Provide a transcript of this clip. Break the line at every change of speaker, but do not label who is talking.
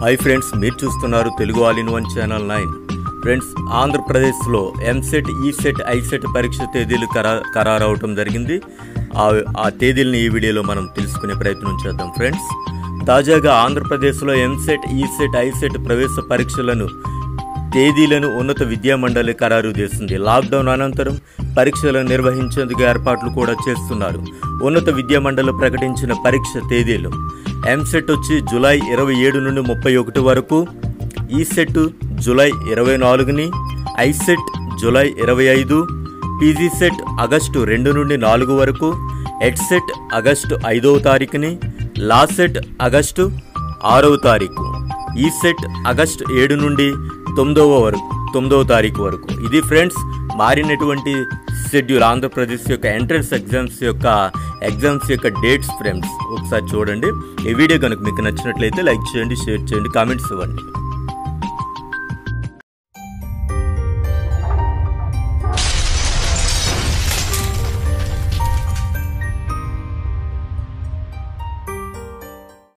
hi friends మీరు చూస్తున్నారు Telugu all in one channel nine friends ఆంధ్రప్రదేశ్లో ఎంసెట్ ఈసెట్ ఐసెట్ పరీక్ష తేదీలు ఖరా ఖరారవటం జరిగింది ఆ ఆ తేదీలను ఈ వీడియోలో మనం తెలుసుకునే ప్రయత్నం చేద్దాం ఫ్రెండ్స్ తాజాగా ఆంధ్రప్రదేశ్లో ఎంసెట్ ఈసెట్ ఐసెట్ ప్రవేశ పరీక్షలను తేదీలను ఉన్నత విద్యా మండలి ఖరారు చేసింది లాక్డౌన్ అనంతరం పరీక్షలను నిర్వహించేందుకు ఏర్పాట్లు కూడా చేస్తున్నారు ఉన్నత విద్యా మండలి ప్రకటించిన పరీక్ష తేదీలు ఎంసెట్ వచ్చి జూలై ఇరవై ఏడు నుండి ముప్పై ఒకటి వరకు ఈసెట్ జూలై ఇరవై నాలుగుని ఐసెట్ జూలై ఇరవై ఐదు పీజీ సెట్ ఆగస్టు రెండు నుండి నాలుగు వరకు ఎడ్సెట్ ఆగస్టు ఐదవ తారీఖుని లాసెట్ ఆగస్టు ఆరవ తారీఖు ఈ సెట్ ఆగస్టు ఏడు నుండి తొమ్మిదవ వరకు తొమ్మిదవ తారీఖు వరకు ఇది ఫ్రెండ్స్ మారినటువంటి షెడ్యూల్ ఆంధ్రప్రదేశ్ యొక్క ఎంట్రన్స్ ఎగ్జామ్స్ యొక్క ఎగ్జామ్స్ యొక్క డేట్స్ ఫ్రెండ్స్ ఒకసారి చూడండి ఈ వీడియో కనుక మీకు నచ్చినట్లయితే లైక్ చేయండి షేర్ చేయండి కామెంట్స్ ఇవ్వండి